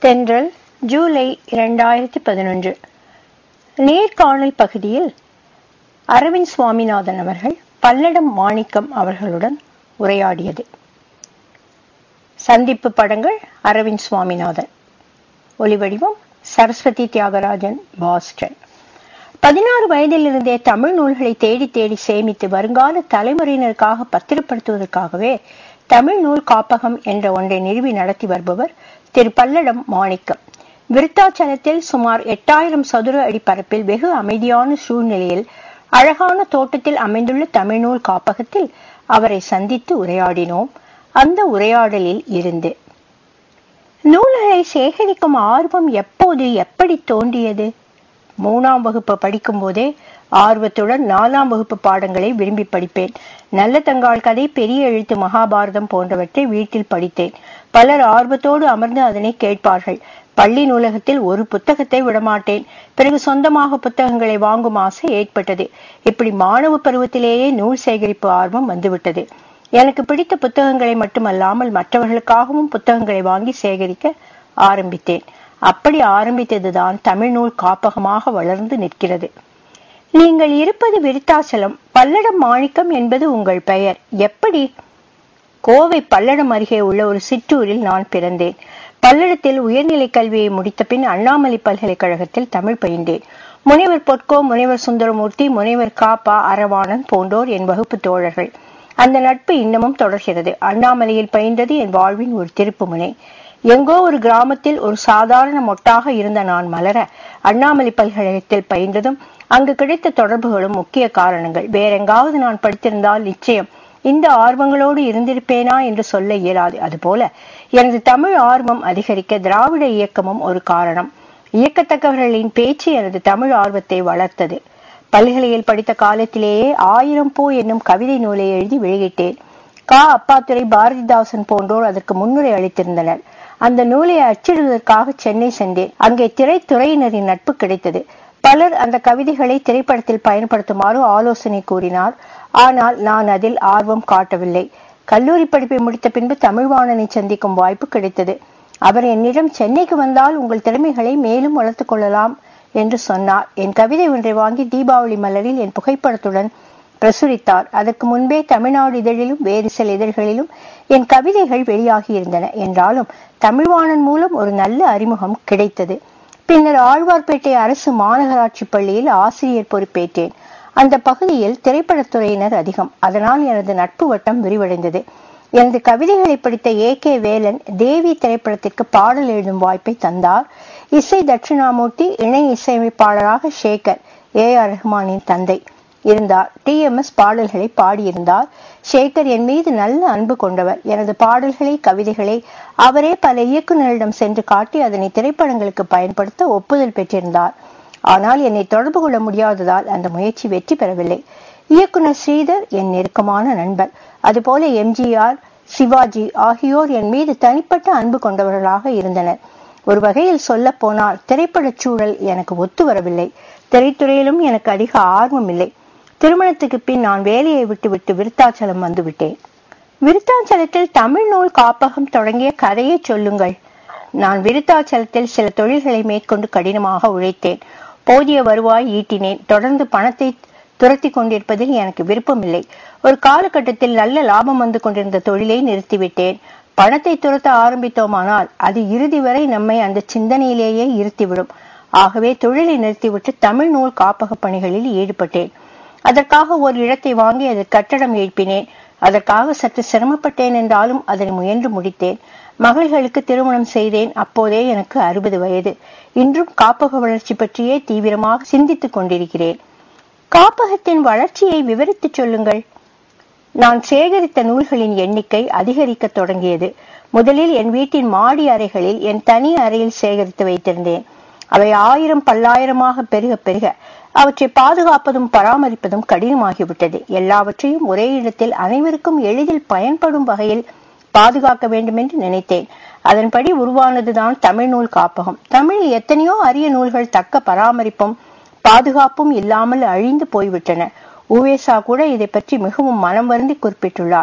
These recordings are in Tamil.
தென்றல் ஜூலை இரண்டாயிரத்தி பதினொன்று நேர்காணல் பகுதியில் அரவிந்த் சுவாமிநாதன் அவர்கள் பல்லடம் மாணிக்கம் அவர்களுடன் உரையாடியது சந்திப்பு படங்கள் அரவிந்த் சுவாமிநாதன் ஒலிவடிவம் சரஸ்வதி தியாகராஜன் பாஸ்டன் பதினாறு வயதிலிருந்தே தமிழ் நூல்களை தேடி தேடி சேமித்து வருங்கால தலைமுறையினருக்காக பத்திரப்படுத்துவதற்காகவே தமிழ் நூல் காப்பகம் என்ற ஒன்றை நிறுவி நடத்தி வருபவர் திரு பல்லடம் மாணிக்கம் விருத்தாச்சலத்தில் சுமார் எட்டாயிரம் சதுர அடி பரப்பில் வெகு அமைதியான சூழ்நிலையில் அழகான தோட்டத்தில் அமைந்துள்ள தமிழ்நூல் காப்பகத்தில் அவரை சந்தித்து உரையாடினோம் அந்த உரையாடலில் இருந்து நூல்களை சேகரிக்கும் ஆர்வம் எப்போது எப்படி தோன்றியது மூணாம் வகுப்பு படிக்கும் போதே ஆர்வத்துடன் நாலாம் வகுப்பு பாடங்களை விரும்பி படிப்பேன் நல்ல தங்காள் கதை பெரிய எழுத்து மகாபாரதம் போன்றவற்றை வீட்டில் படித்தேன் பலர் ஆர்வத்தோடு அமர்ந்து அதனை கேட்பார்கள் பள்ளி நூலகத்தில் ஒரு புத்தகத்தை விடமாட்டேன் பிறகு சொந்தமாக புத்தகங்களை வாங்கும் ஆசை ஏற்பட்டது இப்படி மாணவ பருவத்திலேயே நூல் சேகரிப்பு ஆர்வம் வந்துவிட்டது எனக்கு பிடித்த புத்தகங்களை மட்டுமல்லாமல் மற்றவர்களுக்காகவும் புத்தகங்களை வாங்கி சேகரிக்க ஆரம்பித்தேன் அப்படி ஆரம்பித்ததுதான் தமிழ் நூல் காப்பகமாக வளர்ந்து நிற்கிறது நீங்கள் இருப்பது விருத்தாச்சலம் பல்லடம் மாணிக்கம் என்பது உங்கள் பெயர் எப்படி கோவை பல்லடம் அருகே உள்ள ஒரு சிற்றூரில் நான் பிறந்தேன் பல்லடத்தில் உயர்நிலை கல்வியை முடித்த பின் அண்ணாமலை பல்கலைக்கழகத்தில் தமிழ் பயின்றேன் முனைவர் பொற்கோ முனைவர் சுந்தரமூர்த்தி முனைவர் காப்பா அரவாணன் போன்றோர் என் வகுப்பு தோழர்கள் அந்த நட்பு இன்னமும் தொடர்கிறது அண்ணாமலையில் பயின்றது என் வாழ்வின் ஒரு திருப்பு முனை எங்கோ ஒரு கிராமத்தில் ஒரு சாதாரண மொட்டாக இருந்த நான் மலர அண்ணாமலை பல்கலைக்கழகத்தில் பயின்றதும் அங்கு கிடைத்த தொடர்புகளும் முக்கிய காரணங்கள் வேறெங்காவது நான் படித்திருந்தால் நிச்சயம் இந்த ஆர்வங்களோடு இருந்திருப்பேனா என்று சொல்ல இயலாது அதுபோல எனது தமிழ் ஆர்வம் அதிகரிக்க திராவிட இயக்கமும் ஒரு காரணம் இயக்கத்தக்கவர்களின் பேச்சு எனது தமிழ் ஆர்வத்தை வளர்த்தது பல்கலையில் படித்த காலத்திலேயே ஆயிரம் பூ என்னும் கவிதை நூலை எழுதி வெளியிட்டேன் கா அப்பாத்துறை பாரதிதாசன் போன்றோர் அதற்கு முன்னுரை அளித்திருந்தனர் அந்த நூலை அச்சிடுவதற்காக சென்னை சென்றேன் அங்கே திரைத்துறையினரின் நட்பு கிடைத்தது பலர் அந்த கவிதைகளை திரைப்படத்தில் பயன்படுத்துமாறு ஆலோசனை கூறினார் ஆனால் நான் அதில் ஆர்வம் காட்டவில்லை கல்லூரி படிப்பை முடித்த பின்பு தமிழ்வாணனை சந்திக்கும் வாய்ப்பு கிடைத்தது அவர் என்னிடம் சென்னைக்கு வந்தால் உங்கள் திறமைகளை மேலும் வளர்த்துக் கொள்ளலாம் என்று சொன்னார் என் கவிதை ஒன்றை வாங்கி தீபாவளி மலரில் என் புகைப்படத்துடன் பிரசுரித்தார் அதற்கு முன்பே தமிழ்நாடு இதழிலும் வேறு சில இதழ்களிலும் என் கவிதைகள் வெளியாகி இருந்தன என்றாலும் தமிழ்வாணன் மூலம் ஒரு நல்ல அறிமுகம் கிடைத்தது பின்னர் ஆழ்வார்பேட்டை அரசு மாநகராட்சி பள்ளியில் ஆசிரியர் பொறுப்பேற்றேன் அந்த பகுதியில் திரைப்படத்துறையினர் அதிகம் அதனால் எனது நட்பு வட்டம் விரிவடைந்தது எனது கவிதைகளை படித்த ஏ கே வேலன் தேவி திரைப்படத்திற்கு பாடல் எழுதும் வாய்ப்பை தந்தார் இசை தட்சிணாமூர்த்தி இணை இசையமைப்பாளராக ஷேகர் ஏ ஆர் ரஹ்மானின் தந்தை இருந்தார் டி எம் எஸ் பாடல்களை பாடியிருந்தார் ஷேகர் என் மீது நல்ல அன்பு கொண்டவர் எனது பாடல்களை கவிதைகளை அவரே பல இயக்குநரிடம் சென்று காட்டி அதனை திரைப்படங்களுக்கு பயன்படுத்த ஒப்புதல் பெற்றிருந்தார் ஆனால் என்னை தொடர்பு கொள்ள முடியாததால் அந்த முயற்சி வெற்றி பெறவில்லை இயக்குனர் ஸ்ரீதர் என் நெருக்கமான நண்பர் அதுபோல எம்ஜிஆர் சிவாஜி ஆகியோர் என் மீது தனிப்பட்ட அன்பு கொண்டவர்களாக இருந்தனர் ஒரு வகையில் சொல்ல போனால் திரைப்படச் சூழல் எனக்கு ஒத்து வரவில்லை திரைத்துறையிலும் எனக்கு அதிக ஆர்வம் இல்லை திருமணத்துக்கு பின் நான் வேலையை விட்டுவிட்டு விருத்தாச்சலம் வந்து விட்டேன் விருத்தாச்சலத்தில் தமிழ் நூல் காப்பகம் தொடங்கிய கதையை சொல்லுங்கள் நான் விருத்தாச்சலத்தில் சில தொழில்களை மேற்கொண்டு கடினமாக உழைத்தேன் போதிய வருவாய் ஈட்டினேன் தொடர்ந்து பணத்தை துரத்தி கொண்டிருப்பதில் எனக்கு விருப்பமில்லை ஒரு காலகட்டத்தில் நல்ல லாபம் வந்து கொண்டிருந்த தொழிலை நிறுத்திவிட்டேன் பணத்தை துரத்த ஆரம்பித்தோமானால் அது இறுதி வரை நம்மை அந்த சிந்தனையிலேயே இருத்திவிடும் ஆகவே தொழிலை நிறுத்திவிட்டு தமிழ் நூல் காப்பக பணிகளில் ஈடுபட்டேன் அதற்காக ஒரு இடத்தை வாங்கி அதற்கு கட்டடம் எழுப்பினேன் அதற்காக சற்று சிரமப்பட்டேன் என்றாலும் அதனை முயன்று முடித்தேன் மகள்களுக்கு திருமணம் செய்தேன் அப்போதே எனக்கு அறுபது வயது இன்றும் காப்பக வளர்ச்சி பற்றியே தீவிரமாக சிந்தித்துக் கொண்டிருக்கிறேன் காப்பகத்தின் வளர்ச்சியை விவரித்துச் சொல்லுங்கள் நான் சேகரித்த நூல்களின் எண்ணிக்கை அதிகரிக்க தொடங்கியது முதலில் என் வீட்டின் மாடி அறைகளில் என் தனி அறையில் சேகரித்து வைத்திருந்தேன் அவை ஆயிரம் பல்லாயிரமாக பெருக பெருக அவற்றை பாதுகாப்பதும் பராமரிப்பதும் கடினமாகிவிட்டது எல்லாவற்றையும் ஒரே இடத்தில் அனைவருக்கும் எளிதில் பயன்படும் வகையில் பாதுகாக்க வேண்டும் என்று நினைத்தேன் அதன்படி உருவானதுதான் தமிழ் நூல் காப்பகம் தமிழில் எத்தனையோ அரிய நூல்கள் தக்க பராமரிப்பும் பாதுகாப்பும் இல்லாமல் அழிந்து போய்விட்டன உவேசா கூட இதை பற்றி மிகவும் மனம் வருந்தி குறிப்பிட்டுள்ளார்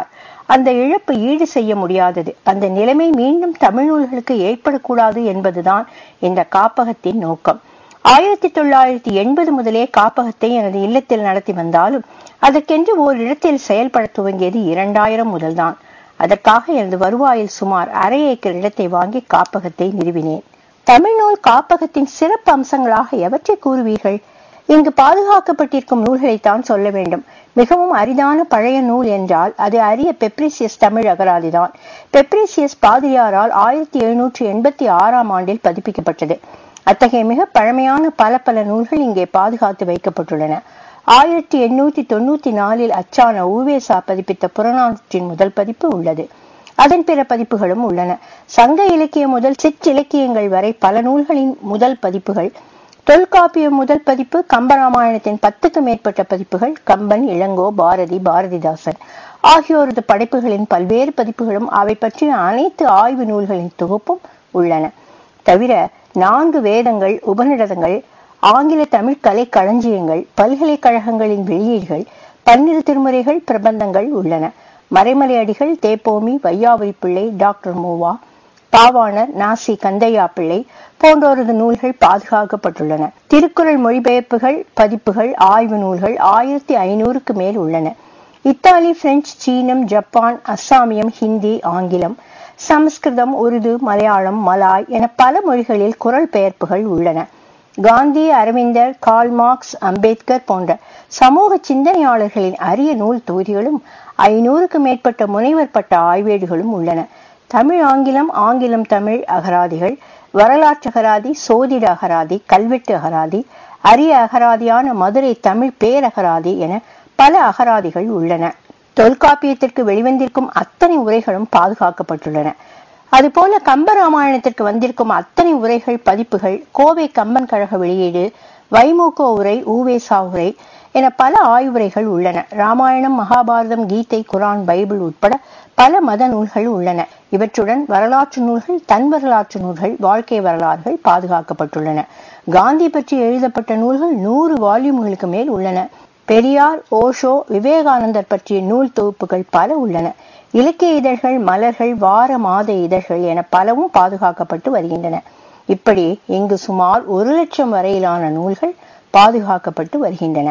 அந்த இழப்பு ஈடு செய்ய முடியாதது அந்த நிலைமை மீண்டும் தமிழ் நூல்களுக்கு ஏற்படக்கூடாது என்பதுதான் இந்த காப்பகத்தின் நோக்கம் ஆயிரத்தி தொள்ளாயிரத்தி எண்பது முதலே காப்பகத்தை எனது இல்லத்தில் நடத்தி வந்தாலும் அதற்கென்று ஓரிடத்தில் செயல்பட துவங்கியது இரண்டாயிரம் முதல்தான் அதற்காக எனது வருவாயில் சுமார் அரை ஏக்கர் இடத்தை வாங்கி காப்பகத்தை நிறுவினேன் தமிழ்நூல் காப்பகத்தின் சிறப்பு அம்சங்களாக எவற்றை கூறுவீர்கள் இங்கு பாதுகாக்கப்பட்டிருக்கும் நூல்களைத்தான் சொல்ல வேண்டும் மிகவும் அரிதான பழைய நூல் என்றால் அது அரிய பெப்ரிசியஸ் தமிழ் அகராதிதான் பெப்ரிசியஸ் பாதிரியாரால் ஆயிரத்தி எழுநூற்றி எண்பத்தி ஆறாம் ஆண்டில் பதிப்பிக்கப்பட்டது அத்தகைய மிக பழமையான பல பல நூல்கள் இங்கே பாதுகாத்து வைக்கப்பட்டுள்ளன ஆயிரத்தி எண்ணூத்தி தொண்ணூத்தி நாலில் அச்சான ஊவேசா பதிப்பித்த புறநானூற்றின் முதல் பதிப்பு உள்ளது அதன் பிற பதிப்புகளும் உள்ளன சங்க இலக்கியம் முதல் சிற்றிலக்கியங்கள் வரை பல நூல்களின் முதல் பதிப்புகள் தொல்காப்பியம் முதல் பதிப்பு கம்பராமாயணத்தின் பத்துக்கு மேற்பட்ட பதிப்புகள் கம்பன் இளங்கோ பாரதி பாரதிதாசன் ஆகியோரது படைப்புகளின் பல்வேறு பதிப்புகளும் அவை பற்றிய அனைத்து ஆய்வு நூல்களின் தொகுப்பும் உள்ளன தவிர நான்கு வேதங்கள் உபநிடதங்கள் ஆங்கில தமிழ் கலை களஞ்சியங்கள் பல்கலைக்கழகங்களின் வெளியீடுகள் பன்னிரு திருமுறைகள் பிரபந்தங்கள் உள்ளன மறைமலை அடிகள் தேப்போமி வையாபுரி பிள்ளை டாக்டர் மூவா பாவாணர் நாசி கந்தையா பிள்ளை போன்றோரது நூல்கள் பாதுகாக்கப்பட்டுள்ளன திருக்குறள் மொழிபெயர்ப்புகள் பதிப்புகள் ஆய்வு நூல்கள் ஆயிரத்தி ஐநூறுக்கு மேல் உள்ளன இத்தாலி பிரெஞ்சு சீனம் ஜப்பான் அஸ்ஸாமியம் ஹிந்தி ஆங்கிலம் சமஸ்கிருதம் உருது மலையாளம் மலாய் என பல மொழிகளில் குரல் பெயர்ப்புகள் உள்ளன காந்தி அரவிந்தர் கார்ல் மார்க்ஸ் அம்பேத்கர் போன்ற சமூக சிந்தனையாளர்களின் அரிய நூல் தொகுதிகளும் ஐநூறுக்கு மேற்பட்ட முனைவர் பட்ட ஆய்வேடுகளும் உள்ளன தமிழ் ஆங்கிலம் ஆங்கிலம் தமிழ் அகராதிகள் வரலாற்று அகராதி சோதிட அகராதி கல்வெட்டு அகராதி அரிய அகராதியான மதுரை தமிழ் பேரகராதி என பல அகராதிகள் உள்ளன தொல்காப்பியத்திற்கு வெளிவந்திருக்கும் அத்தனை உரைகளும் பாதுகாக்கப்பட்டுள்ளன அதுபோல கம்பராமாயணத்திற்கு வந்திருக்கும் அத்தனை உரைகள் பதிப்புகள் கோவை கம்பன் கழக வெளியீடு வைமூகோ உரை ஊவேசா உரை என பல ஆய்வுரைகள் உள்ளன ராமாயணம் மகாபாரதம் கீதை குரான் பைபிள் உட்பட பல மத நூல்கள் உள்ளன இவற்றுடன் வரலாற்று நூல்கள் தன் வரலாற்று நூல்கள் வாழ்க்கை வரலாறுகள் பாதுகாக்கப்பட்டுள்ளன காந்தி பற்றி எழுதப்பட்ட நூல்கள் நூறு வால்யூம்களுக்கு மேல் உள்ளன பெரியார் ஓஷோ விவேகானந்தர் பற்றிய நூல் தொகுப்புகள் பல உள்ளன இலக்கிய இதழ்கள் மலர்கள் வார மாத இதழ்கள் என பலவும் பாதுகாக்கப்பட்டு வருகின்றன இப்படி இங்கு சுமார் ஒரு லட்சம் வரையிலான நூல்கள் பாதுகாக்கப்பட்டு வருகின்றன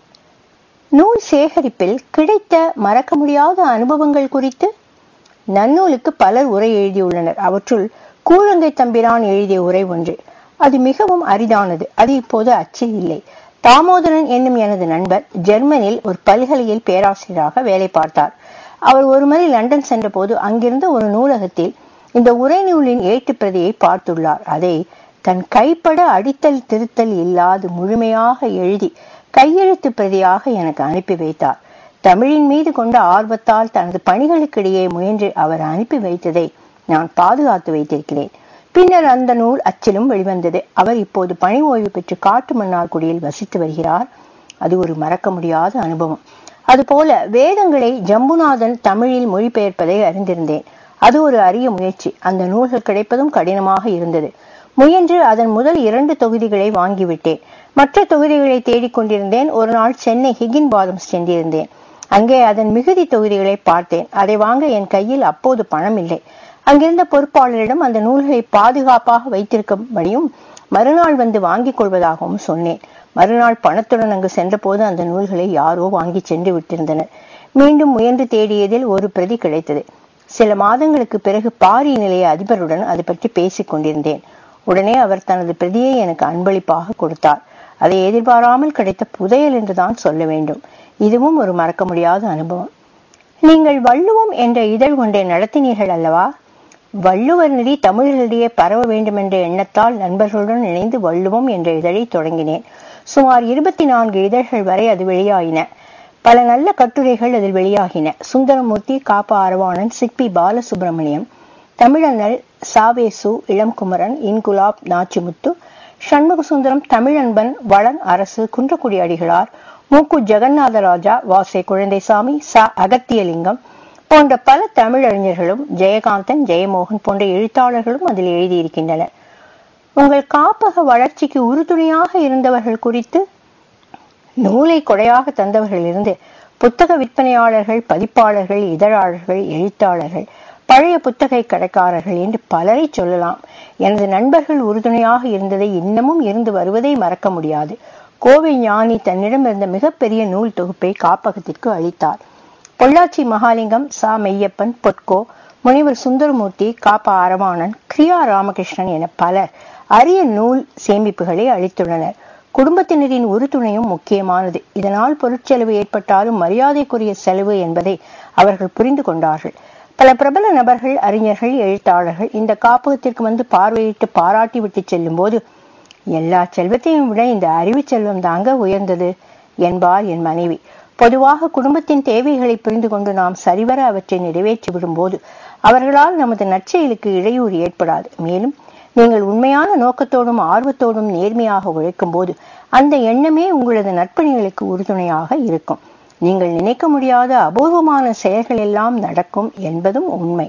நூல் சேகரிப்பில் கிடைத்த மறக்க முடியாத அனுபவங்கள் குறித்து நன்னூலுக்கு பலர் உரை எழுதியுள்ளனர் அவற்றுள் கூழங்கை தம்பிரான் எழுதிய உரை ஒன்று அது மிகவும் அரிதானது அது இப்போது அச்சில் இல்லை தாமோதரன் என்னும் எனது நண்பர் ஜெர்மனில் ஒரு பல்கலையில் பேராசிரியராக வேலை பார்த்தார் அவர் ஒருமுறை லண்டன் சென்றபோது அங்கிருந்த ஒரு நூலகத்தில் இந்த உரை நூலின் ஏட்டு பிரதியை பார்த்துள்ளார் அதை தன் கைப்பட அடித்தல் திருத்தல் இல்லாது முழுமையாக எழுதி கையெழுத்து பிரதியாக எனக்கு அனுப்பி வைத்தார் தமிழின் மீது கொண்ட ஆர்வத்தால் தனது பணிகளுக்கிடையே முயன்று அவர் அனுப்பி வைத்ததை நான் பாதுகாத்து வைத்திருக்கிறேன் பின்னர் அந்த நூல் அச்சிலும் வெளிவந்தது அவர் இப்போது பணி ஓய்வு பெற்று காட்டு மன்னார்குடியில் வசித்து வருகிறார் அது ஒரு மறக்க முடியாத அனுபவம் அதுபோல வேதங்களை ஜம்புநாதன் தமிழில் மொழிபெயர்ப்பதை அறிந்திருந்தேன் அது ஒரு அரிய முயற்சி அந்த நூல்கள் கிடைப்பதும் கடினமாக இருந்தது முயன்று அதன் முதல் இரண்டு தொகுதிகளை வாங்கிவிட்டேன் மற்ற தொகுதிகளை தேடிக் கொண்டிருந்தேன் ஒரு நாள் சென்னை ஹிகின் பாதம்ஸ் சென்றிருந்தேன் அங்கே அதன் மிகுதி தொகுதிகளை பார்த்தேன் அதை வாங்க என் கையில் அப்போது பணம் இல்லை அங்கிருந்த பொறுப்பாளரிடம் அந்த நூல்களை பாதுகாப்பாக வைத்திருக்கும்படியும் மறுநாள் வந்து வாங்கிக் கொள்வதாகவும் சொன்னேன் மறுநாள் பணத்துடன் அங்கு சென்றபோது அந்த நூல்களை யாரோ வாங்கி சென்று விட்டிருந்தனர் மீண்டும் முயன்று தேடியதில் ஒரு பிரதி கிடைத்தது சில மாதங்களுக்கு பிறகு பாரி நிலைய அதிபருடன் அது பற்றி பேசிக் கொண்டிருந்தேன் உடனே அவர் தனது பிரதியை எனக்கு அன்பளிப்பாக கொடுத்தார் அதை எதிர்பாராமல் கிடைத்த புதையல் என்றுதான் சொல்ல வேண்டும் இதுவும் ஒரு மறக்க முடியாத அனுபவம் நீங்கள் வள்ளுவம் என்ற இதழ் ஒன்றை நடத்தினீர்கள் அல்லவா வள்ளுவர் நெறி தமிழர்களிடையே பரவ வேண்டும் என்ற எண்ணத்தால் நண்பர்களுடன் இணைந்து வள்ளுவம் என்ற இதழை தொடங்கினேன் சுமார் இருபத்தி நான்கு இதழ்கள் வரை அது வெளியாயின பல நல்ல கட்டுரைகள் அதில் வெளியாகின சுந்தரமூர்த்தி காப்பா அரவாணன் சிற்பி பாலசுப்பிரமணியம் தமிழண்ணல் சாவேசு இளம்குமரன் இன்குலாப் நாச்சிமுத்து சண்முக சுந்தரம் தமிழன்பன் வளன் அரசு குன்றக்குடி அடிகளார் மூக்கு ஜெகநாதராஜா வாசே குழந்தைசாமி ச அகத்தியலிங்கம் போன்ற பல தமிழறிஞர்களும் ஜெயகாந்தன் ஜெயமோகன் போன்ற எழுத்தாளர்களும் அதில் எழுதியிருக்கின்றனர் உங்கள் காப்பக வளர்ச்சிக்கு உறுதுணையாக இருந்தவர்கள் குறித்து நூலை கொடையாக தந்தவர்களிலிருந்து புத்தக விற்பனையாளர்கள் பதிப்பாளர்கள் இதழாளர்கள் எழுத்தாளர்கள் பழைய புத்தகை கடைக்காரர்கள் என்று பலரை சொல்லலாம் எனது நண்பர்கள் உறுதுணையாக இருந்ததை இன்னமும் இருந்து வருவதை மறக்க முடியாது கோவை ஞானி தன்னிடம் இருந்த மிகப்பெரிய நூல் தொகுப்பை காப்பகத்திற்கு அளித்தார் பொள்ளாச்சி மகாலிங்கம் சா மெய்யப்பன் பொற்கோ முனைவர் சுந்தரமூர்த்தி காப்பா அரவாணன் கிரியா ராமகிருஷ்ணன் என பலர் அரிய நூல் சேமிப்புகளை அளித்துள்ளனர் குடும்பத்தினரின் உறுதுணையும் முக்கியமானது இதனால் பொருட்செலவு ஏற்பட்டாலும் மரியாதைக்குரிய செலவு என்பதை அவர்கள் புரிந்து கொண்டார்கள் பல பிரபல நபர்கள் அறிஞர்கள் எழுத்தாளர்கள் இந்த காப்பகத்திற்கு வந்து பார்வையிட்டு பாராட்டி விட்டு செல்லும் போது எல்லா செல்வத்தையும் விட இந்த அறிவு செல்வம் தாங்க உயர்ந்தது என்பார் என் மனைவி பொதுவாக குடும்பத்தின் தேவைகளை புரிந்து கொண்டு நாம் சரிவர அவற்றை நிறைவேற்றி விடும்போது அவர்களால் நமது நற்செயலுக்கு இடையூறு ஏற்படாது மேலும் நீங்கள் உண்மையான நோக்கத்தோடும் ஆர்வத்தோடும் நேர்மையாக உழைக்கும் போது அந்த எண்ணமே உங்களது நற்பணிகளுக்கு உறுதுணையாக இருக்கும் நீங்கள் நினைக்க முடியாத அபூர்வமான செயல்கள் எல்லாம் நடக்கும் என்பதும் உண்மை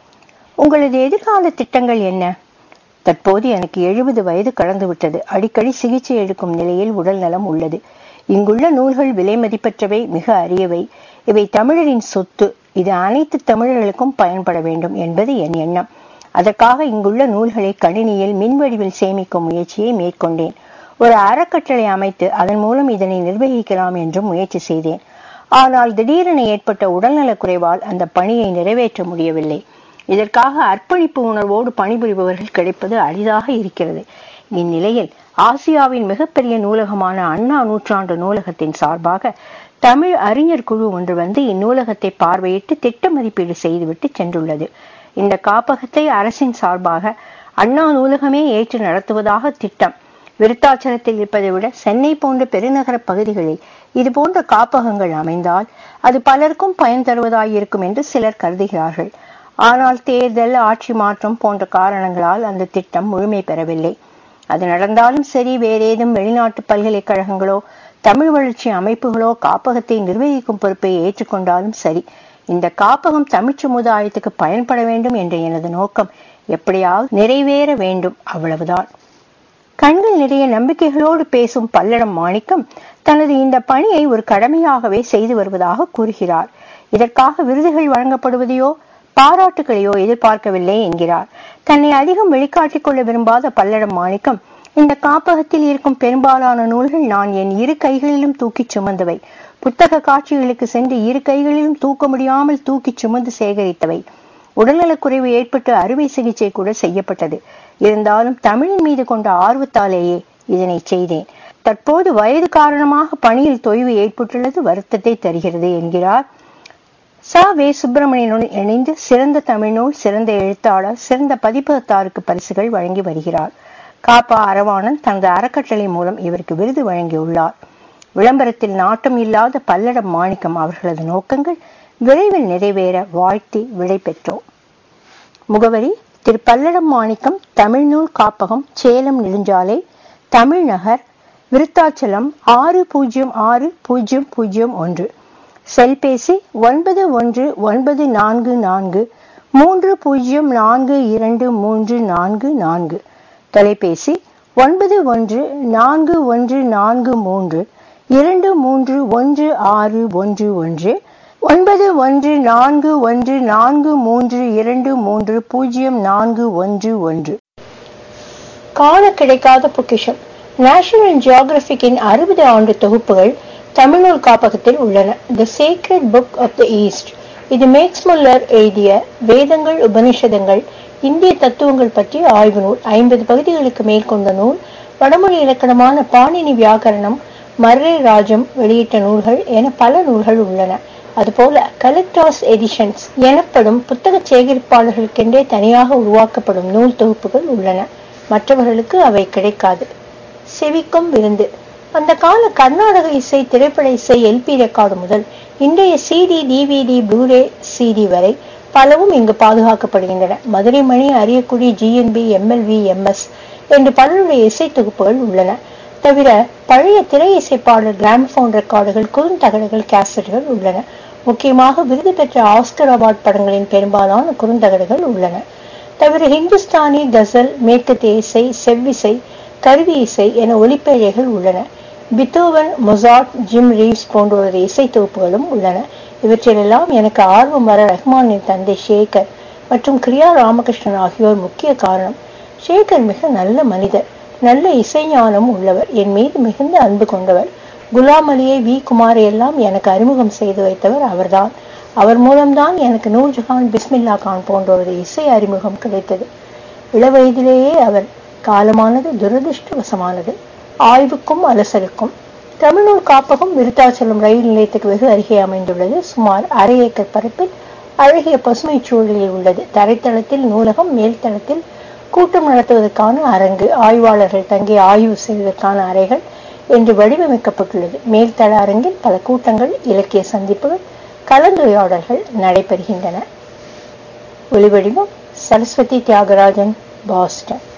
உங்களது எதிர்கால திட்டங்கள் என்ன தற்போது எனக்கு எழுபது வயது கடந்து விட்டது அடிக்கடி சிகிச்சை எடுக்கும் நிலையில் உடல் நலம் உள்ளது இங்குள்ள நூல்கள் விலை மதிப்பற்றவை மிக அரியவை இவை தமிழரின் சொத்து இது அனைத்து தமிழர்களுக்கும் பயன்பட வேண்டும் என்பது என் எண்ணம் அதற்காக இங்குள்ள நூல்களை கணினியில் மின்வடிவில் சேமிக்கும் முயற்சியை மேற்கொண்டேன் ஒரு அறக்கட்டளை அமைத்து அதன் மூலம் இதனை நிர்வகிக்கலாம் என்றும் முயற்சி செய்தேன் ஆனால் திடீரென ஏற்பட்ட உடல்நலக் குறைவால் அந்த பணியை நிறைவேற்ற முடியவில்லை இதற்காக அர்ப்பணிப்பு உணர்வோடு பணிபுரிபவர்கள் கிடைப்பது அரிதாக இருக்கிறது இந்நிலையில் ஆசியாவின் மிகப்பெரிய நூலகமான அண்ணா நூற்றாண்டு நூலகத்தின் சார்பாக தமிழ் அறிஞர் குழு ஒன்று வந்து இந்நூலகத்தை பார்வையிட்டு திட்ட மதிப்பீடு செய்துவிட்டு சென்றுள்ளது இந்த காப்பகத்தை அரசின் சார்பாக அண்ணா நூலகமே ஏற்று நடத்துவதாக திட்டம் விருத்தாச்சலத்தில் இருப்பதை விட சென்னை போன்ற பெருநகர பகுதிகளில் இது போன்ற காப்பகங்கள் அமைந்தால் அது பலருக்கும் பயன் தருவதாயிருக்கும் என்று சிலர் கருதுகிறார்கள் ஆனால் தேர்தல் ஆட்சி மாற்றம் போன்ற காரணங்களால் அந்த திட்டம் முழுமை பெறவில்லை அது நடந்தாலும் சரி வேறேதும் வெளிநாட்டு பல்கலைக்கழகங்களோ தமிழ் வளர்ச்சி அமைப்புகளோ காப்பகத்தை நிர்வகிக்கும் பொறுப்பை ஏற்றுக்கொண்டாலும் சரி இந்த காப்பகம் தமிழ் சமுதாயத்துக்கு பயன்பட வேண்டும் என்ற எனது நோக்கம் எப்படியாவது நிறைவேற வேண்டும் அவ்வளவுதான் கண்கள் நிறைய நம்பிக்கைகளோடு பேசும் பல்லடம் மாணிக்கம் தனது இந்த பணியை ஒரு கடமையாகவே செய்து வருவதாக கூறுகிறார் இதற்காக விருதுகள் வழங்கப்படுவதையோ பாராட்டுகளையோ எதிர்பார்க்கவில்லை என்கிறார் தன்னை அதிகம் வெளிக்காட்டிக் கொள்ள விரும்பாத பல்லடம் மாணிக்கம் இந்த காப்பகத்தில் இருக்கும் பெரும்பாலான நூல்கள் நான் என் இரு கைகளிலும் தூக்கிச் சுமந்தவை புத்தக காட்சிகளுக்கு சென்று இரு கைகளிலும் தூக்க முடியாமல் தூக்கிச் சுமந்து சேகரித்தவை உடல்நலக்குறைவு ஏற்பட்டு அறுவை சிகிச்சை கூட செய்யப்பட்டது இருந்தாலும் தமிழின் மீது கொண்ட ஆர்வத்தாலேயே இதனை செய்தேன் தற்போது வயது காரணமாக பணியில் தொய்வு ஏற்பட்டுள்ளது வருத்தத்தை தருகிறது என்கிறார் ச வே சுப்பிரமணியனுடன் இணைந்து சிறந்த தமிழ்நூல் சிறந்த எழுத்தாளர் சிறந்த பதிப்பகத்தாருக்கு பரிசுகள் வழங்கி வருகிறார் காப்பா அரவாணன் தனது அறக்கட்டளை மூலம் இவருக்கு விருது வழங்கியுள்ளார் விளம்பரத்தில் நாட்டம் இல்லாத பல்லடம் மாணிக்கம் அவர்களது நோக்கங்கள் விரைவில் நிறைவேற வாழ்த்தி விடை பெற்றோம் முகவரி திரு பல்லடம் மாணிக்கம் தமிழ்நூல் காப்பகம் சேலம் நெடுஞ்சாலை தமிழ்நகர் விருத்தாச்சலம் ஆறு பூஜ்ஜியம் ஆறு பூஜ்ஜியம் பூஜ்ஜியம் ஒன்று செல்பேசி ஒன்பது ஒன்று ஒன்பது நான்கு நான்கு மூன்று பூஜ்ஜியம் நான்கு இரண்டு மூன்று நான்கு நான்கு தொலைபேசி ஒன்பது ஒன்று நான்கு ஒன்று நான்கு மூன்று இரண்டு மூன்று ஒன்று ஆறு ஒன்று ஒன்று ஒன்பது ஒன்று நான்கு ஒன்று நான்கு மூன்று இரண்டு மூன்று பூஜ்ஜியம் நான்கு ஒன்று ஒன்று காண கிடைக்காத பொக்கிஷம் நேஷனல் ஜியோகிராபிக்கின் அறுபது ஆண்டு தொகுப்புகள் தமிழ்நூல் காப்பகத்தில் உள்ளன the secret book of the east இது மேக்ஸ் முல்லர் எழுதிய வேதங்கள் உபனிஷதங்கள் இந்திய தத்துவங்கள் பற்றிய ஆய்வு நூல் ஐம்பது பகுதிகளுக்கு மேல் கொண்ட நூல் வடமொழி இலக்கணமான பாணினி வியாக்கரணம் மர்ரே ராஜம் வெளியிட்ட நூல்கள் என பல நூல்கள் உள்ளன அதுபோல கலெக்டர்ஸ் எடிஷன்ஸ் எனப்படும் புத்தக சேகரிப்பாளர்களுக்கென்றே தனியாக உருவாக்கப்படும் நூல் தொகுப்புகள் உள்ளன மற்றவர்களுக்கு அவை கிடைக்காது செவிக்கும் விருந்து அந்த கால கர்நாடக இசை திரைப்பட இசை எல்பி ரெக்கார்டு முதல் இன்றைய சிடி டிவிடி ப்ளூரே சிடி வரை பலவும் இங்கு பாதுகாக்கப்படுகின்றன Madurai Mani Ariyakudi GNB MLV MS என்று பலருடைய இசை தொகுப்புகள் உள்ளன தவிர பழைய திரை இசைப்பாடல் கிராமபோன் ரெக்கார்டுகள் குறுந்தகடுகள் கேசட்டுகள் உள்ளன முக்கியமாக விருது பெற்ற ஆஸ்கர் அவார்ட் படங்களின் பெரும்பாலான குறுந்தகடுகள் உள்ளன தவிர ஹிந்துஸ்தானி கசல் மேற்கத்திய இசை செவ்விசை கருவி இசை என ஒலிப்பேழைகள் உள்ளன பித்தோவன் மொசாட் ஜிம் ரீவ்ஸ் போன்றோரது இசை தொகுப்புகளும் உள்ளன இவற்றிலெல்லாம் எனக்கு ஆர்வம் வர ரஹ்மானின் தந்தை ஷேகர் மற்றும் கிரியா ராமகிருஷ்ணன் ஆகியோர் முக்கிய காரணம் ஷேகர் மிக நல்ல மனிதர் நல்ல இசைஞானம் உள்ளவர் என் மீது மிகுந்த அன்பு கொண்டவர் குலாம் அலியை வி குமாரை எல்லாம் எனக்கு அறிமுகம் செய்து வைத்தவர் அவர்தான் அவர் மூலம்தான் எனக்கு நூர்ஜஹான் பிஸ்மில்லா கான் போன்றோரது இசை அறிமுகம் கிடைத்தது இளவயதிலேயே அவர் காலமானது துரதிருஷ்டவசமானது ஆய்வுக்கும் அலசலுக்கும் தமிழ்நூல் காப்பகம் விருத்தாச்சலம் ரயில் நிலையத்துக்கு வெகு அருகே அமைந்துள்ளது சுமார் அரை ஏக்கர் பரப்பில் அழகிய பசுமை சூழலில் உள்ளது தரைத்தளத்தில் நூலகம் மேல்தளத்தில் கூட்டம் நடத்துவதற்கான அரங்கு ஆய்வாளர்கள் தங்கி ஆய்வு செய்வதற்கான அறைகள் என்று வடிவமைக்கப்பட்டுள்ளது மேல்தள அரங்கில் பல கூட்டங்கள் இலக்கிய சந்திப்புகள் கலந்துரையாடல்கள் நடைபெறுகின்றன ஒளிவடிவம் சரஸ்வதி தியாகராஜன் பாஸ்டன்